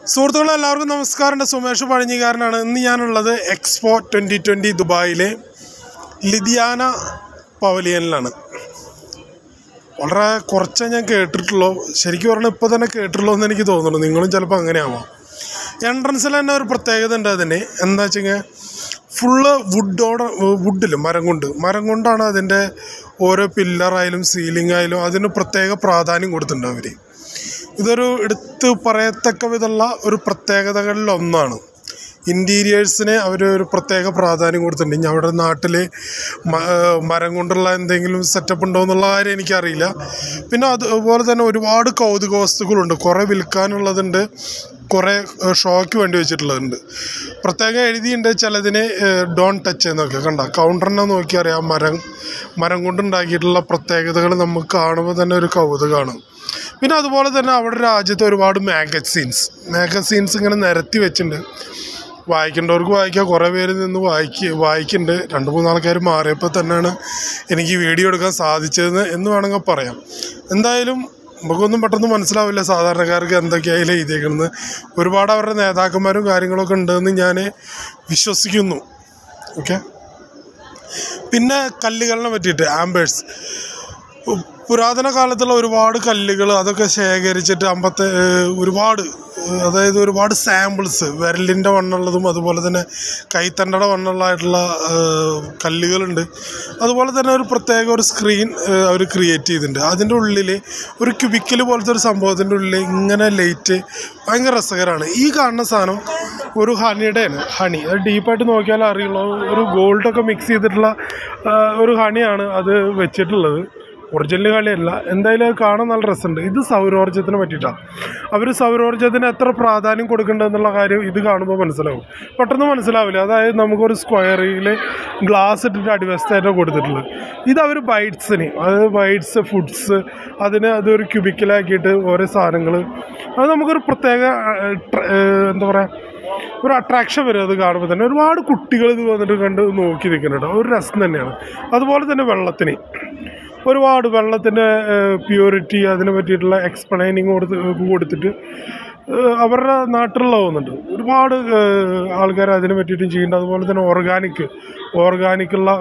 സുഹൃത്തുക്കളെ എല്ലാവർക്കും നമസ്കാരം എൻ്റെ സുമേഷ് പഴഞ്ഞിക്കാരനാണ് ഇന്ന് ഞാനുള്ളത് എക്സ്പോ ട്വൻ്റി ട്വൻ്റി ദുബായിലെ ലിതിയാന പവലിയനിലാണ് വളരെ കുറച്ചേ ഞാൻ കേട്ടിട്ടുള്ളൂ ശരിക്കും പറഞ്ഞാൽ ഇപ്പോൾ തന്നെ കേട്ടിട്ടുള്ളൂ എന്ന് എനിക്ക് തോന്നുന്നു നിങ്ങളും ചിലപ്പോൾ അങ്ങനെയാവാം എൻട്രൻസിൽ തന്നെ ഒരു പ്രത്യേകത ഉണ്ട് അതിന് എന്താ വെച്ചെങ്കിൽ ഫുള്ള് വുഡോടെ വുഡിൽ മരം കൊണ്ട് മരം കൊണ്ടാണ് അതിൻ്റെ ഓരോ പില്ലറായാലും സീലിംഗ് ആയാലും അതിന് പ്രത്യേക പ്രാധാന്യം കൊടുത്തിട്ടുണ്ട് അവർ ഇതൊരു എടുത്ത് പറയത്തക്ക വിധമുള്ള ഒരു പ്രത്യേകതകളിൽ ഒന്നാണ് ഇൻറ്റീരിയേഴ്സിന് അവർ ഒരു പ്രത്യേക പ്രാധാന്യം കൊടുത്തിട്ടുണ്ട് ഇനി അവിടെ നാട്ടിൽ മരം കൊണ്ടുള്ള എന്തെങ്കിലും സെറ്റപ്പ് ഉണ്ടോ എന്നുള്ള കാര്യം എനിക്കറിയില്ല പിന്നെ അതുപോലെ തന്നെ ഒരുപാട് കൗതുക വസ്തുക്കളുണ്ട് കുറേ വിൽക്കാനുള്ളതുണ്ട് കുറേ ഷോയ്ക്ക് വേണ്ടി വെച്ചിട്ടുള്ളതുണ്ട് പ്രത്യേകം എഴുതിയിട്ടുണ്ട് ചിലതിന് ഡോൺ ടച്ച് എന്നൊക്കെ കണ്ട കൗണ്ടറിനെ നോക്കി അറിയാം മരം മരം കൊണ്ടുണ്ടാക്കിയിട്ടുള്ള പ്രത്യേകതകൾ നമുക്ക് കാണുമ്പോൾ തന്നെ ഒരു കൗതുകമാണ് പിന്നെ അതുപോലെ തന്നെ അവിടെ രാജ്യത്ത് ഒരുപാട് മാഗസീൻസ് മാഗസീൻസ് ഇങ്ങനെ നിരത്തി വെച്ചിട്ടുണ്ട് വായിക്കേണ്ടവർക്ക് വായിക്കാം കുറേ പേര് നിന്ന് വായിക്ക് വായിക്കുന്നുണ്ട് രണ്ട് മൂന്ന് ആൾക്കാർ മാറിയപ്പോൾ തന്നെയാണ് എനിക്ക് വീഡിയോ എടുക്കാൻ സാധിച്ചതെന്ന് എന്ന് വേണമെങ്കിൽ പറയാം എന്തായാലും നമുക്കൊന്നും പെട്ടെന്ന് മനസ്സിലാവില്ല സാധാരണക്കാർക്ക് എന്തൊക്കെയായാലും എഴുതിയേക്കുന്നത് ഒരുപാട് അവരുടെ നേതാക്കന്മാരും കാര്യങ്ങളൊക്കെ ഉണ്ടെന്ന് ഞാൻ വിശ്വസിക്കുന്നു ഓക്കെ പിന്നെ കല്ലുകളിനെ പറ്റിയിട്ട് ആംബേഴ്സ് പുരാതന കാലത്തുള്ള ഒരുപാട് കല്ലുകൾ അതൊക്കെ ശേഖരിച്ചിട്ട് അമ്പത്തെ ഒരുപാട് അതായത് ഒരുപാട് സാമ്പിൾസ് വിരലിൻ്റെ വണ്ണുള്ളതും അതുപോലെ തന്നെ കൈത്തണ്ടയുടെ വണ്ണുള്ളതായിട്ടുള്ള കല്ലുകളുണ്ട് അതുപോലെ തന്നെ ഒരു പ്രത്യേക ഒരു സ്ക്രീൻ അവർ ക്രിയേറ്റ് ചെയ്തിട്ടുണ്ട് അതിൻ്റെ ഉള്ളിൽ ഒരു ക്യൂബിക്കൽ പോലത്തെ ഒരു സംഭവത്തിൻ്റെ ഉള്ളിൽ ഇങ്ങനെ ലൈറ്റ് ഭയങ്കര രസകരമാണ് ഈ കാണുന്ന സാധനം ഒരു ഹണിയുടെയാണ് ഹണി അത് ഡീപ്പായിട്ട് നോക്കിയാൽ അറിയുള്ളൂ ഒരു ഗോൾഡൊക്കെ മിക്സ് ചെയ്തിട്ടുള്ള ഒരു ഹണിയാണ് അത് വെച്ചിട്ടുള്ളത് ഒറിജിനൽ കളിയല്ല എന്തായാലും അത് കാണാൻ നല്ല രസമുണ്ട് ഇത് സൗരോർജ്ജത്തിനെ പറ്റിയിട്ടാണ് അവർ സൗരോർജ്ജത്തിന് എത്ര പ്രാധാന്യം കൊടുക്കേണ്ടതെന്നുള്ള കാര്യം ഇത് കാണുമ്പോൾ മനസ്സിലാവും പെട്ടെന്ന് മനസ്സിലാവില്ല അതായത് നമുക്കൊരു സ്ക്വയറിൽ ഗ്ലാസ് ഇട്ടിട്ട് അടിവശത്തായിട്ട് കൊടുത്തിട്ടുള്ളത് ഇത് അവർ ബൈറ്റ്സിന് അതായത് ബൈറ്റ്സ് ഫുഡ്സ് അതിന് അതൊരു ക്യൂബിക്കലാക്കിയിട്ട് ഓരോ സാധനങ്ങൾ അത് നമുക്കൊരു പ്രത്യേക എന്താ പറയുക ഒരു അട്രാക്ഷൻ വരും അത് കാണുമ്പോൾ തന്നെ ഒരുപാട് കുട്ടികൾ ഇത് വന്നിട്ട് കണ്ട് നോക്കി നിൽക്കുന്നുണ്ട് ഒരു രസം തന്നെയാണ് അതുപോലെ തന്നെ വെള്ളത്തിന് ഒരുപാട് വെള്ളത്തിൻ്റെ പ്യൂരിറ്റി അതിനെ പറ്റിയിട്ടുള്ള എക്സ്പ്ലെയിനിങ് കൊടുത്ത് കൊടുത്തിട്ട് അവരുടെ നാട്ടിലുള്ള പോകുന്നുണ്ട് ഒരുപാട് ആൾക്കാർ അതിനെ പറ്റിയിട്ടും ചെയ്യുന്നുണ്ട് അതുപോലെ തന്നെ ഓർഗാനിക് ഓർഗാനിക്കുള്ള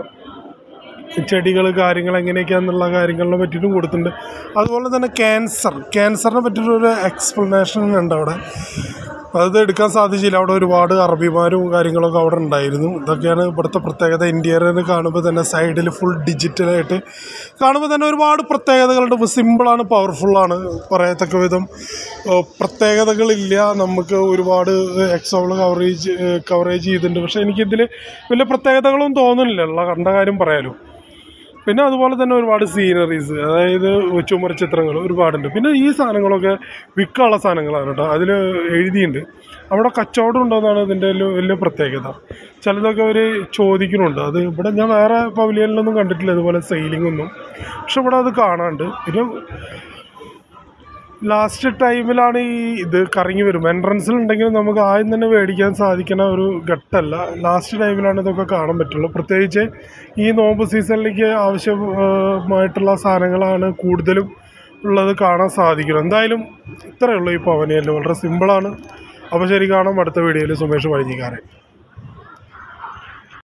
ചെടികൾ കാര്യങ്ങൾ എങ്ങനെയൊക്കെയാണെന്നുള്ള കാര്യങ്ങളെ പറ്റിയിട്ടും കൊടുത്തിട്ടുണ്ട് അതുപോലെ തന്നെ ക്യാൻസർ ക്യാൻസറിനെ പറ്റിയിട്ടൊരു എക്സ്പ്ലനേഷൻ ഉണ്ട് അവിടെ അത് എടുക്കാൻ സാധിച്ചില്ല അവിടെ ഒരുപാട് അറബിമാരും കാര്യങ്ങളൊക്കെ അവിടെ ഉണ്ടായിരുന്നു ഇതൊക്കെയാണ് ഇവിടുത്തെ പ്രത്യേകത ഇന്ത്യയിൽ കാണുമ്പോൾ തന്നെ സൈഡിൽ ഫുൾ ഡിജിറ്റലായിട്ട് കാണുമ്പോൾ തന്നെ ഒരുപാട് പ്രത്യേകതകളുണ്ട് സിമ്പിളാണ് പവർഫുള്ളാണ് പറയത്തക്ക വിധം പ്രത്യേകതകളില്ല നമുക്ക് ഒരുപാട് എക്സോൾ കവറേജ് കവറേജ് ചെയ്തിട്ടുണ്ട് പക്ഷേ എനിക്കിതിൽ വലിയ പ്രത്യേകതകളൊന്നും തോന്നുന്നില്ല ഉള്ള കണ്ട കാര്യം പറയാലോ പിന്നെ അതുപോലെ തന്നെ ഒരുപാട് സീനറീസ് അതായത് ചുമർ ചിത്രങ്ങൾ ഒരുപാടുണ്ട് പിന്നെ ഈ സാധനങ്ങളൊക്കെ വിൽക്കാനുള്ള സാധനങ്ങളാണ് കേട്ടോ അതിൽ എഴുതിയിട്ടുണ്ട് അവിടെ കച്ചവടം ഉണ്ടെന്നാണ് ഇതിൻ്റെ വലിയ പ്രത്യേകത ചിലതൊക്കെ അവർ ചോദിക്കുന്നുണ്ട് അത് ഇവിടെ ഞാൻ വേറെ പവലിയനിലൊന്നും കണ്ടിട്ടില്ല ഇതുപോലെ സെയിലിംഗ് ഒന്നും പക്ഷെ ഇവിടെ അത് കാണാണ്ട് പിന്നെ ലാസ്റ്റ് ടൈമിലാണ് ഈ ഇത് കറങ്ങി വരും എൻട്രൻസിൽ ഉണ്ടെങ്കിൽ നമുക്ക് ആദ്യം തന്നെ മേടിക്കാൻ സാധിക്കുന്ന ഒരു ഘട്ടമല്ല ലാസ്റ്റ് ടൈമിലാണ് ഇതൊക്കെ കാണാൻ പറ്റുള്ളൂ പ്രത്യേകിച്ച് ഈ നോമ്പ് സീസണിലേക്ക് ആവശ്യമായിട്ടുള്ള സാധനങ്ങളാണ് കൂടുതലും ഉള്ളത് കാണാൻ സാധിക്കുന്നത് എന്തായാലും ഇത്രയേ ഉള്ളൂ ഈ പവനിയല്ല വളരെ സിമ്പിളാണ് അപ്പോൾ ശരി കാണാം അടുത്ത വീഡിയോയിൽ സുമേഷ് പഴഞ്ഞിക്കാരൻ